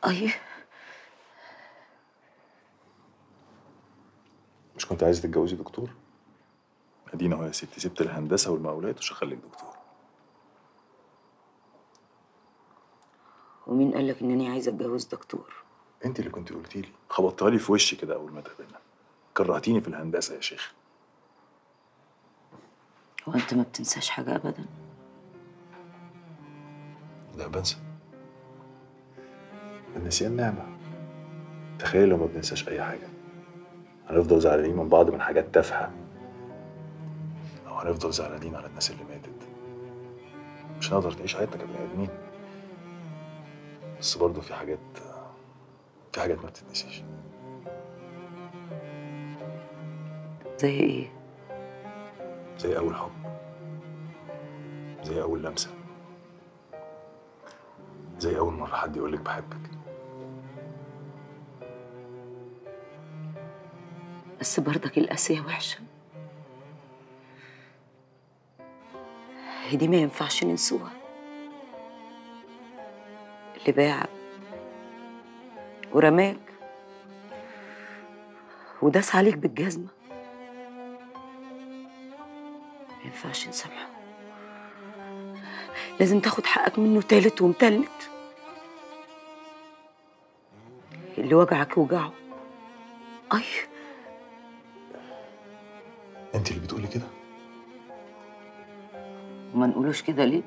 اي مش كنت عايزه تتجوزي دكتور ادينا اهو يا ستي سبت الهندسه والمقاولات وشغلك دكتور ومين قال لك انني عايزه اتجوز دكتور انت اللي كنت قلتي لي خبطتها لي في وشي كده اول ما اتقابلنا كرهتيني في الهندسه يا شيخ هو انت ما بتنساش حاجه ابدا لا بنسى النسيان نعمه تخيل لو ما بننساش اي حاجه هنفضل زعلانين من بعض من حاجات تافهه او هنفضل زعلانين على الناس اللي ماتت مش هنقدر نعيش حياتنا كبني ادمين بس برضه في حاجات في حاجات ما بتتنسيش زي ايه زي أول حب زي أول لمسة زي أول مرة حد يقولك بحبك بس برضك القاسية وحشة هي دي ما ينفعش ننسوها اللي باعك ورماك وداس عليك بالجزمة ما ينفعش نسامحه لازم تاخد حقك منه تالت ومتلت اللي وجعك وجعه أي أنت اللي بتقولي كده وما نقولوش كده ليه؟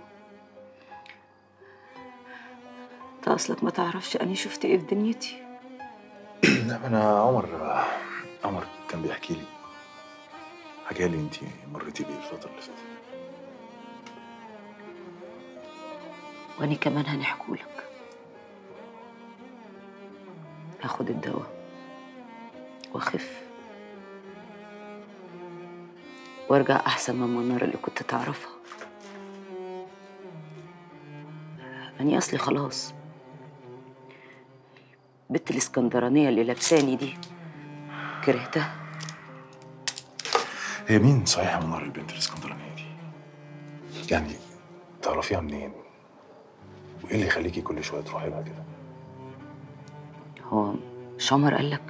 انت اصلك ما تعرفش اني شفت ايه في دنيتي لا ما أنا عمر عمر كان بيحكي لي حكى لي أنت مريتي بإيه الفترة اللي فاتت واني كمان هنحكولك هاخد الدواء واخف وارجع احسن من منار اللي كنت تعرفها اني اصلي خلاص بنت الاسكندرانيه اللي لابساني دي كرهتها هي مين صحيح يا منار البنت الاسكندرانية دي؟ يعني تعرفيها منين؟ وإيه اللي يخليكي كل شوية تروحي لها كده؟ هو مش عمر قالك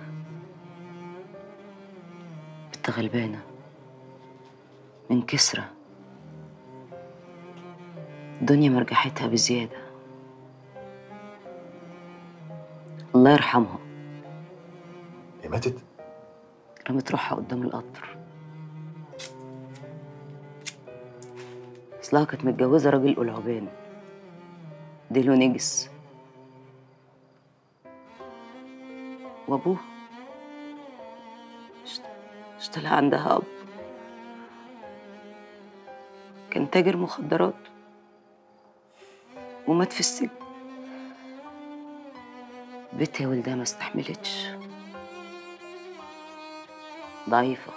بنت غلبانة من كسرة الدنيا مرجحتها بزيادة الله يرحمها هي ماتت؟ رمت روحها قدام القطر اصلها كانت متجوزة راجل قلعبان ديله نجس وابوه اشت- اشتغل عندها اب كان تاجر مخدرات ومات في السجن بنتي يا ولدها ما استحملتش ضعيفة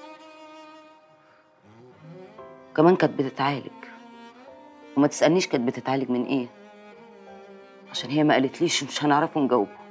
كمان كانت بتتعالج وما تسألنيش كانت بتتعالج من ايه عشان هي ما قالتليش مش هنعرفه نجاوبه